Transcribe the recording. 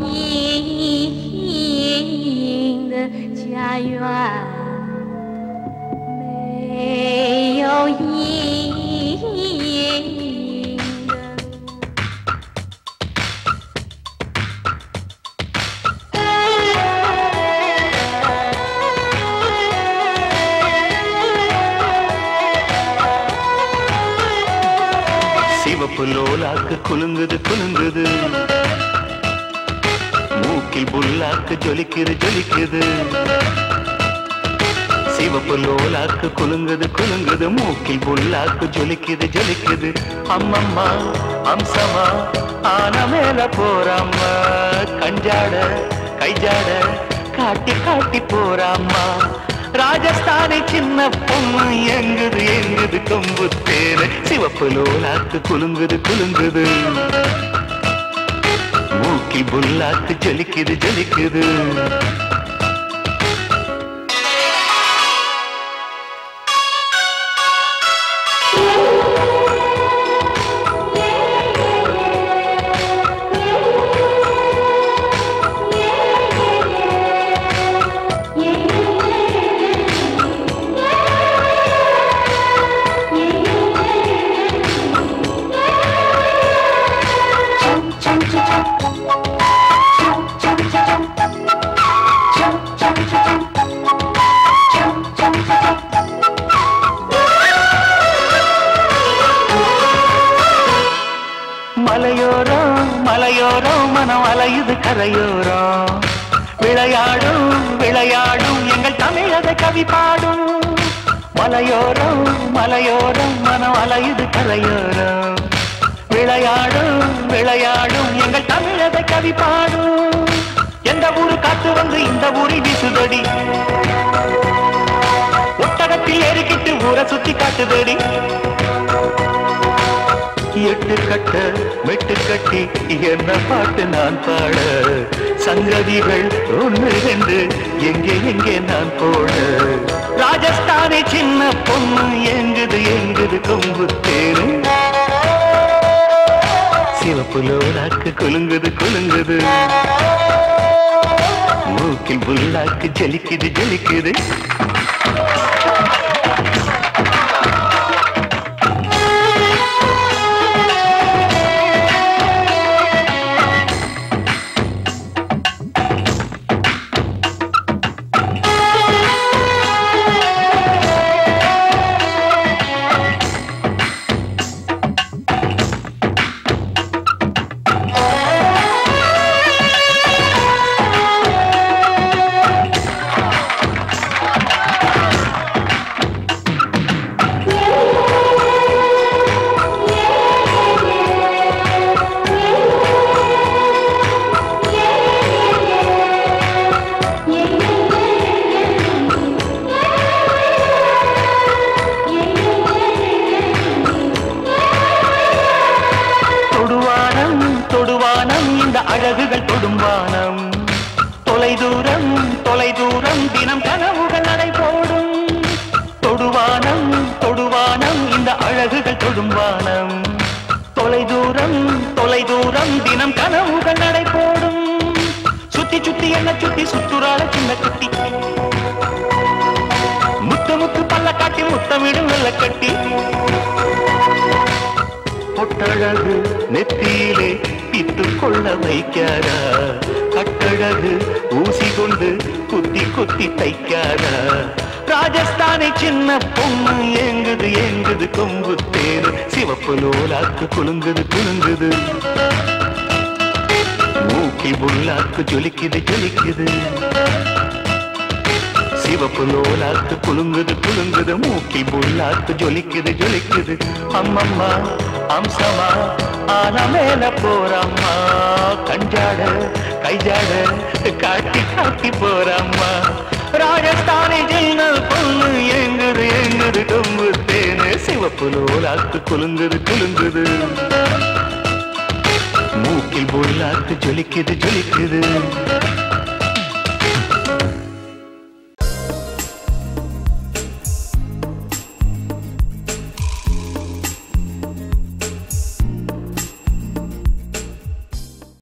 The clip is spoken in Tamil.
阴的家园，没有阴的。 சிவப்பு லோலாக்கு குலுங்குது குலுங்குது மூக்கில் புல்லாக்கு ஜொலிக்குது ஜொலிக்குது சிவப்பு லோலாக்கு குலுங்குது குலுங்குது மூக்கில் புல்லாக்கு ஜொலிக்குது ஜொலிக்குது அம்மம்மா அம்சமா ஆன மேல போறாம்மா கஞ்சாட கைஜாட காட்டி காட்டி போறாம்மா ராஜஸ்தானை சின்ன பொண்ணு எங்குது எங்குது கொம்பு தேரு சிவப்பு லோலாக்கு குலுங்குது குலுங்குது மூக்கில் புல்லாக்கு ஜொலிக்குது ஜொலிக்குது மலையோரம் மலையோரம் மனம் அலையுது கரையோரம் விளையாடும் விளையாடும் எங்கள் தமிழக கவி பாடும் மலையோரம் மலையோரம் மனம் அலையுது கரையோரம் விளையாடும் விளையாடும் எங்கள் தமிழக கவி பாடும் எந்த ஊரு காத்து வந்து இந்த ஊரில் வீசுதடி ஒட்டகத்தில் ஏறிக்கிட்டு ஊரை சுத்தி காட்டுதடி எட்டு கட்ட மெட்டு கட்டி என்ன பாட்டு நான் பாட சங்கதிகள் ஒன்று ரெண்டு எங்கே எங்கே நான் போட ராஜஸ்தானி சின்ன பொண்ணு எங்குது எங்குது கொம்பு தேரு சிவப்பு லோலாக்கு குலுங்குது குலுங்குது மூக்கில் புல்லாக்கு ஜலிக்குது ஜலிக்குது தொடுவானம் தொடுவானம் இந்த அழகுகள் தொடும்பானம் தொலை தூரம் தொலை தூரம் தினம் கனவுகள் நடை போடும் தொடுவானம் தொடுவானம் இந்த அழகுகள் தொடும்பானம் தொலை தூரம் தொலை தூரம் தினம் கனவுகள் நடை போடும் சுத்தி சுத்தி என்ன சுத்தி சுத்துறாள சின்ன குட்டி முத்து முத்து பல்ல காட்டி முத்தமிடும் வெள்ள கட்டி பொட்டழகு நெத்தியிலே பித்து கொள்ள வைக்காரா கட்டழகு ஊசி கொண்டு குத்தி குத்தி தைக்காரா ராஜஸ்தானை சின்ன பொண்ணு எங்குது எங்குது கொம்பு தேரு சிவப்பு லோலாக்கு குலுங்குது குலுங்குது மூக்கில் புல்லாக்கு ஜொலிக்குது ஜொலிக்குது சிவப்பு லோலாக்கு குலுங்குது குலுங்குது மூக்கில் புல்லாக்கு ஜொலிக்குது ஜொலிக்குது அம்மம்மா அம்சமா ஆன மேல போறம்மா கஞ்சாட கைஜாட காட்டி காட்டி போறம்மா ராஜஸ்தானி ஜின்னல் பொண்ணு எங்குது எங்குது கொம்பு தேனு சிவப்பு லோலாக்கு குலுங்குது குலுங்குது மூக்கில் புல்லாக்கு ஜொலிக்குது ஜொலிக்குது